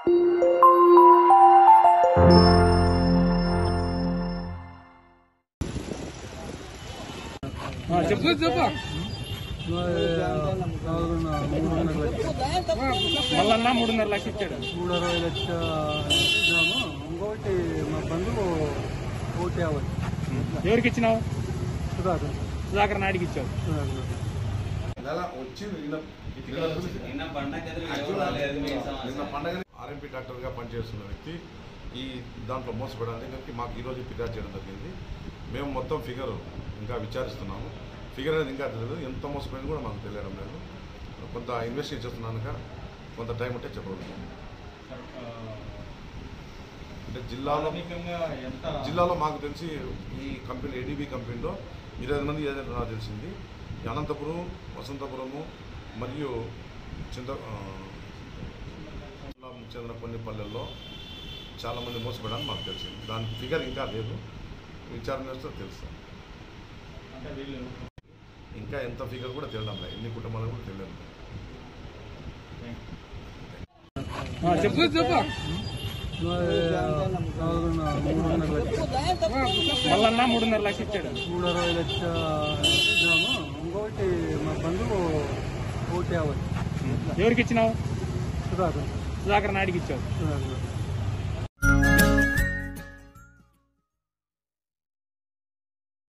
చెప్పు చెప్పు మళ్ళన్నా మూడున్నర లక్ష ఇచ్చాడు మూడు అరవై లక్ష ఇద్దాము ఇంకొకటి మా బంధువు ఓటు యాభై ఎవరికి ఇచ్చినావు సుధాకర్ సుధాకర్ నాయుడికి ఇచ్చావు సుధాకర్ నెల వచ్చి నిన్న నిన్న పండగ లేదు మీ నిన్న సమస్య పండగ ఆర్ఎంపీ డాక్టర్గా పనిచేస్తున్న వ్యక్తి ఈ దాంట్లో మోసపడడానికి మాకు ఈరోజు ఫిర్యాదు చేయడం జరిగింది మేము మొత్తం ఫిగర్ ఇంకా విచారిస్తున్నాము ఫిగర్ అనేది ఇంకా తెలియదు ఎంత మోసపోయింది కూడా మాకు తెలియడం లేదు కొంత ఇన్వెస్టిగేట్ చేస్తున్నానుక కొంత టైం ఉంటే చెప్పగలుగుతాం అంటే జిల్లాలో జిల్లాలో మాకు తెలిసి ఈ కంపెనీ ఏడీబీ కంపెనీలో ఇరవై మంది ఏజెంట్ నాకు తెలిసింది ఈ అనంతపురం వసంతపురము మరియు చింత ఆ, జిల్లాకు చెందిన కొన్ని పల్లెల్లో చాలామంది మోసపోవడానికి మాకు తెలిసింది దాని ఫిగర్ ఇంకా లేదు విచారణ చేస్తే తెలుస్తాం ఇంకా ఎంత ఫిగర్ కూడా తెలియడం లేదు ఎన్ని కుటుంబాలు కూడా తెలియదు చెప్పు చెప్పు మూడున్నర లక్ష మళ్ళన్నా మూడున్నర లక్ష ఇచ్చాడు మూడు అరవై లక్ష ఇద్దాము ఇంకొకటి మా బంధువు ఓటు యాభై ఎవరికి ఇచ్చినావు సుధాకర్ సుధాకర్ నాయుడికి ఇచ్చావు సుధాకర్